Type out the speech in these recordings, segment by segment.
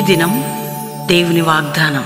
దినం దేవుని వాగ్దానం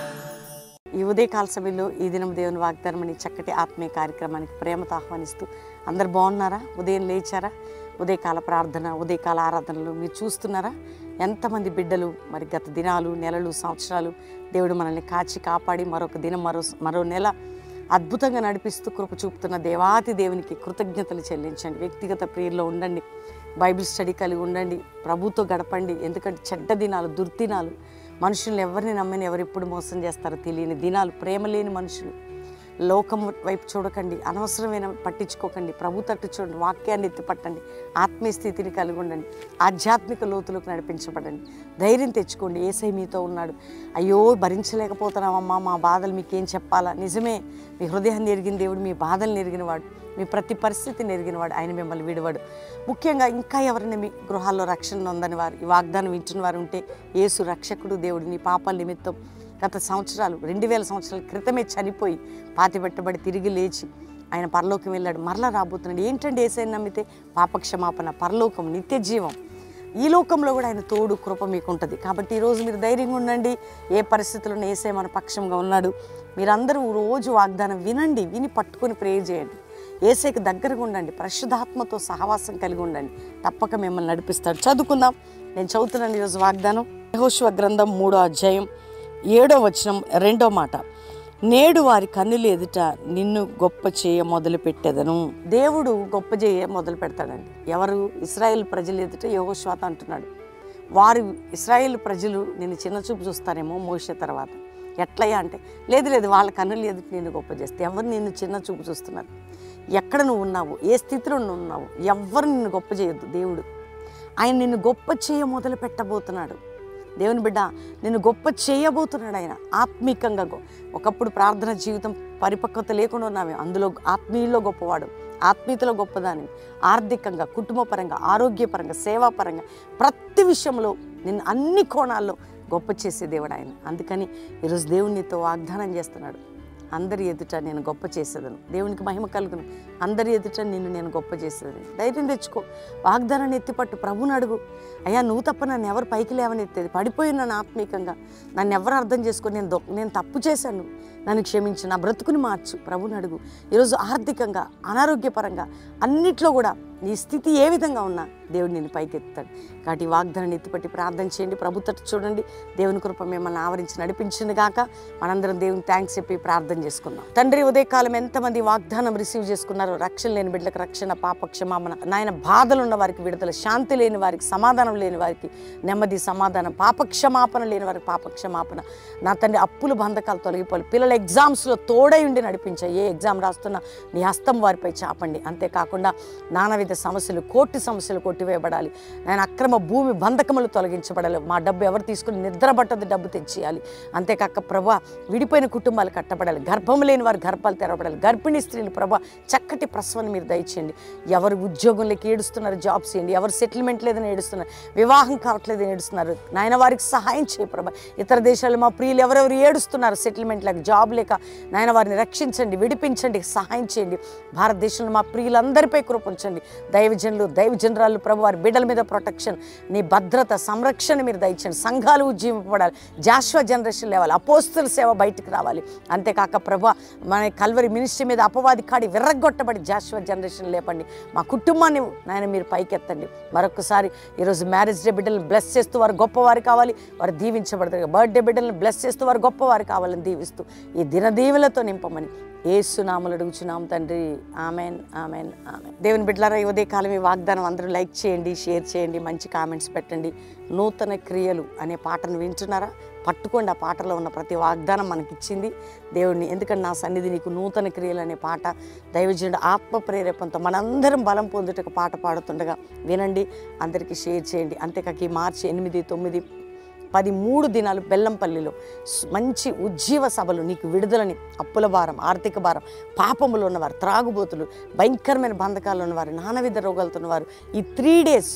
ఈ ఉదయకాల సమయంలో ఈ దినం దేవుని వాగ్దానం అనే చక్కటి ఆత్మీయ కార్యక్రమానికి ప్రేమతో ఆహ్వానిస్తూ అందరు బాగున్నారా ఉదయం లేచారా ఉదయకాల ప్రార్థన ఉదయకాల ఆరాధనలు మీరు చూస్తున్నారా ఎంతమంది బిడ్డలు మరి గత దినాలు నెలలు సంవత్సరాలు దేవుడు మనల్ని కాచి కాపాడి మరొక దినం మరో మరో నెల అద్భుతంగా నడిపిస్తూ కృప చూపుతున్న దేవాతి దేవునికి కృతజ్ఞతలు చెల్లించండి వ్యక్తిగత ప్రియుల్లో ఉండండి బైబిల్ స్టడీ కలిగి ఉండండి ప్రభుతో గడపండి ఎందుకంటే చెడ్డ దినాలు దుర్దినాలు మనుషుల్ని ఎవరిని నమ్మని ఎవరు ఎప్పుడు మోసం చేస్తారో తెలియని దినాలు ప్రేమ లేని మనుషులు లోకం వైపు చూడకండి అనవసరమైన పట్టించుకోకండి ప్రభు తట్టు చూడండి వాక్యాన్ని ఎత్తిపట్టండి ఆత్మీయ స్థితిని కలిగి ఉండండి ఆధ్యాత్మిక లోతులకు నడిపించబడండి ధైర్యం తెచ్చుకోండి ఏసై మీతో ఉన్నాడు అయ్యో భరించలేకపోతున్నామమ్మా మా బాధలు మీకేం చెప్పాలా నిజమే మీ హృదయాన్ని ఎరిగిన దేవుడు మీ బాధల్ని ఎరిగినవాడు మీ ప్రతి పరిస్థితిని ఎరిగినవాడు ఆయన మిమ్మల్ని విడివాడు ముఖ్యంగా ఇంకా ఎవరైనా మీ గృహాల్లో రక్షణ ఉందని వారు ఈ వాగ్దానం వింటున్న వారు ఉంటే యేసు రక్షకుడు దేవుడు నీ పాపాల నిమిత్తం గత సంవత్సరాలు రెండు వేల సంవత్సరాల క్రితమే చనిపోయి పాతిపెట్టబడి తిరిగి లేచి ఆయన పరలోకం వెళ్ళాడు మరలా రాబోతున్నాడు ఏంటంటే ఏసైనా నమ్మితే పాపక్షమాపణ పరలోకం నిత్య జీవం ఈ లోకంలో కూడా ఆయన తోడు కృప మీకు ఉంటుంది కాబట్టి ఈరోజు మీరు ధైర్యంగా ఉండండి ఏ పరిస్థితుల్లో ఏసే మన పక్షంగా ఉన్నాడు మీరందరూ రోజు వాగ్దానం వినండి విని పట్టుకొని ప్రేయర్ చేయండి ఏసైకి దగ్గరగా ఉండండి పరిశుధాత్మతో సహవాసం కలిగి ఉండండి తప్పక మిమ్మల్ని నడిపిస్తాడు చదువుకుందాం నేను చదువుతున్నాను ఈరోజు వాగ్దానం యెహోషువ గ్రంథం మూడో అధ్యాయం ఏడో వచనం రెండో మాట నేడు వారి కన్నులు ఎదుట నిన్ను గొప్ప చేయ మొదలు పెట్టేదను దేవుడు గొప్ప చేయ మొదలు పెడతాడండి ఎవరు ఇస్రాయేల్ ప్రజలు ఎదుట యహోశ్వాత అంటున్నాడు వారు ఇస్రాయేల్ ప్రజలు నిన్ను చిన్న చూపు చూస్తారేమో మోసే తర్వాత ఎట్లయ్యా అంటే లేదు లేదు వాళ్ళ కన్నులు ఎదుట నిన్ను గొప్ప చేస్తే ఎవరు నిన్ను చిన్న చూపు చూస్తున్నారు ఎక్కడ నువ్వు ఉన్నావు ఏ స్థితిలో నువ్వు ఉన్నావు ఎవ్వరు నిన్ను గొప్ప చేయొద్దు దేవుడు ఆయన నిన్ను గొప్ప చేయ మొదలు పెట్టబోతున్నాడు దేవుని బిడ్డ నిన్ను గొప్ప చేయబోతున్నాడు ఆయన ఆత్మీకంగా గొ- ఒకప్పుడు ప్రార్థన జీవితం పరిపక్వత లేకుండా ఉన్నామే అందులో ఆత్మీయుల్లో గొప్పవాడు ఆత్మీయతలో గొప్పదాని ఆర్థికంగా కుటుంబపరంగా ఆరోగ్యపరంగా సేవాపరంగా ప్రతి విషయంలో నిన్ను అన్ని కోణాల్లో గొప్ప చేసే దేవుడు ఆయన అందుకని ఈరోజు దేవునితో వాగ్దానం చేస్తున్నాడు అందరి ఎదుట నేను గొప్ప చేసేదను దేవునికి మహిమ కలుగును అందరి ఎదుట నిన్ను నేను గొప్ప చేసేదని ధైర్యం తెచ్చుకో వాగ్దానాన్ని ఎత్తిపట్టు ప్రభుని అడుగు అయ్యా నువ్వు తప్ప నన్ను ఎవరు పైకి లేవని ఎత్తేది పడిపోయి నన్ను ఆత్మీకంగా నన్ను ఎవరు అర్థం చేసుకొని నేను దొ- నేను తప్పు చేశాను నన్ను క్షమించు నా బ్రతుకుని మార్చు ప్రభుని అడుగు ఈరోజు ఆర్థికంగా అనారోగ్యపరంగా అన్నిట్లో కూడా నీ స్థితి ఏ విధంగా ఉన్నా దేవుడు నిన్ను పైకి ఎత్తాడు కాబట్టి ఈ వాగ్దానాన్ని ఎత్తిపట్టి ప్రార్థన చేయండి ప్రభు తట్టు చూడండి దేవుని కృప మిమ్మల్ని ఆవరించి నడిపించింది గాక మనందరం దేవుని థ్యాంక్స్ చెప్పి ప్రార్థన చేసుకుందాం తండ్రి ఉదయకాలం ఎంతమంది వాగ్దానం రిసీవ్ చేసుకున్నారో రక్షణ లేని బిడ్డలకు రక్షణ పాప క్షమాపణ నాయన బాధలు ఉన్న వారికి విడుదల శాంతి లేని వారికి సమాధానం లేని వారికి నెమ్మది సమాధానం పాప క్షమాపణ లేని వారికి పాప క్షమాపణ నా తండ్రి అప్పులు బంధకాలు తొలగిపోవాలి పిల్లల ఎగ్జామ్స్లో తోడై ఉండి నడిపించా ఏ ఎగ్జామ్ రాస్తున్నా నీ హస్తం వారిపై చాపండి అంతేకాకుండా నానావిధ సమస్యలు కోర్టు సమస్యలు కొట్టివేయబడాలి నేను అక్రమ భూమి బంధకములు తొలగించబడాలి మా డబ్బు ఎవరు తీసుకుని నిద్రపట్టదు డబ్బు తెచ్చేయాలి అంతేకాక ప్రభా విడిపోయిన కుటుంబాలు కట్టబడాలి గర్భం లేని వారి గర్భాలు తెరవబడాలి గర్భిణీ స్త్రీలు ప్రభా చక్కటి ప్రసవని మీరు దయచేయండి ఎవరు ఉద్యోగంలోకి ఏడుస్తున్నారు జాబ్స్ చేయండి ఎవరు సెటిల్మెంట్ లేదని ఏడుస్తున్నారు వివాహం కావట్లేదని ఏడుస్తున్నారు నాయన వారికి సహాయం చేయ ప్రభా ఇతర దేశాల్లో మా ప్రియులు ఎవరెవరు ఏడుస్తున్నారు సెటిల్మెంట్ లేక జాబ్ లేక నాయన వారిని రక్షించండి విడిపించండి సహాయం చేయండి భారతదేశంలో మా ప్రియులందరిపై కృప ఉంచండి దైవజనులు దైవజనరాలు ప్రభు వారి బిడ్డల మీద ప్రొటెక్షన్ నీ భద్రత సంరక్షణ మీరు దయచండి సంఘాలు ఉజ్జీవింపబడాలి జాషువా జనరేషన్ లేవాలి అపోస్తుల సేవ బయటికి రావాలి అంతేకాక ప్రభు మన కల్వరి మినిస్ట్రీ మీద అపవాది కాడి విర్రగొట్టబడి జాషువా జనరేషన్ లేపండి మా కుటుంబాన్ని నాయన మీరు పైకెత్తండి మరొకసారి ఈరోజు మ్యారేజ్ డే బిడ్డలను బ్లెస్ చేస్తూ వారు గొప్పవారు కావాలి వారు దీవించబడతారు బర్త్డే బిడ్డలను బ్లెస్ చేస్తూ వారు గొప్పవారు కావాలని దీవిస్తూ ఈ దినదీవులతో నింపమని ఏసునామలు అడుగుచున్నాం తండ్రి ఆమెన్ ఆమెన్ ఆమెన్ దేవుని బిడ్డలారా ఈ ఉదయకాలం ఈ వాగ్దానం అందరూ లైక్ చేయండి షేర్ చేయండి మంచి కామెంట్స్ పెట్టండి నూతన క్రియలు అనే పాటను వింటున్నారా పట్టుకోండి ఆ పాటలో ఉన్న ప్రతి వాగ్దానం మనకిచ్చింది దేవుడిని ఎందుకంటే నా సన్నిధి నీకు నూతన క్రియలు అనే పాట దైవజనుడు ఆత్మ ప్రేరేపంతో మనందరం బలం పొందుటకు పాట పాడుతుండగా వినండి అందరికీ షేర్ చేయండి అంతేకాక ఈ మార్చి ఎనిమిది తొమ్మిది పది మూడు దినాలు బెల్లంపల్లిలో స్- మంచి ఉజ్జీవ సభలు నీకు విడుదలని అప్పుల భారం ఆర్థిక భారం పాపములు ఉన్నవారు త్రాగుబోతులు భయంకరమైన బంధకాలు ఉన్నవారు నానవిధ రోగాలతో ఉన్నవారు ఈ త్రీ డేస్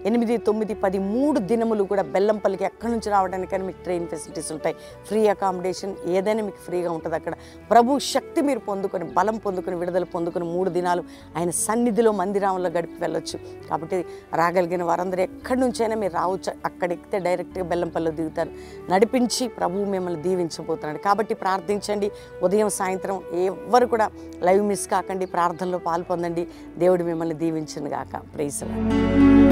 ఎనిమిది తొమ్మిది పది మూడు దినములు కూడా బెల్లంపల్లికి ఎక్కడి నుంచి రావడానికైనా మీకు ట్రైన్ ఫెసిలిటీస్ ఉంటాయి ఫ్రీ అకామిడేషన్ ఏదైనా మీకు ఫ్రీగా ఉంటుంది అక్కడ ప్రభు శక్తి మీరు పొందుకొని బలం పొందుకొని విడుదల పొందుకొని మూడు దినాలు ఆయన సన్నిధిలో మందిరంలో గడిపి వెళ్ళొచ్చు కాబట్టి రాగలిగిన వారందరూ ఎక్కడి నుంచైనా మీరు రావచ్చు అక్కడ ఎక్కితే డైరెక్ట్గా బెల్లంపల్లిలో దిగుతారు నడిపించి ప్రభువు మిమ్మల్ని దీవించబోతున్నాడు కాబట్టి ప్రార్థించండి ఉదయం సాయంత్రం ఎవ్వరు కూడా లైవ్ మిస్ కాకండి ప్రార్థనలో పాల్పొందండి దేవుడు మిమ్మల్ని దీవించను గాక ప్రైజ్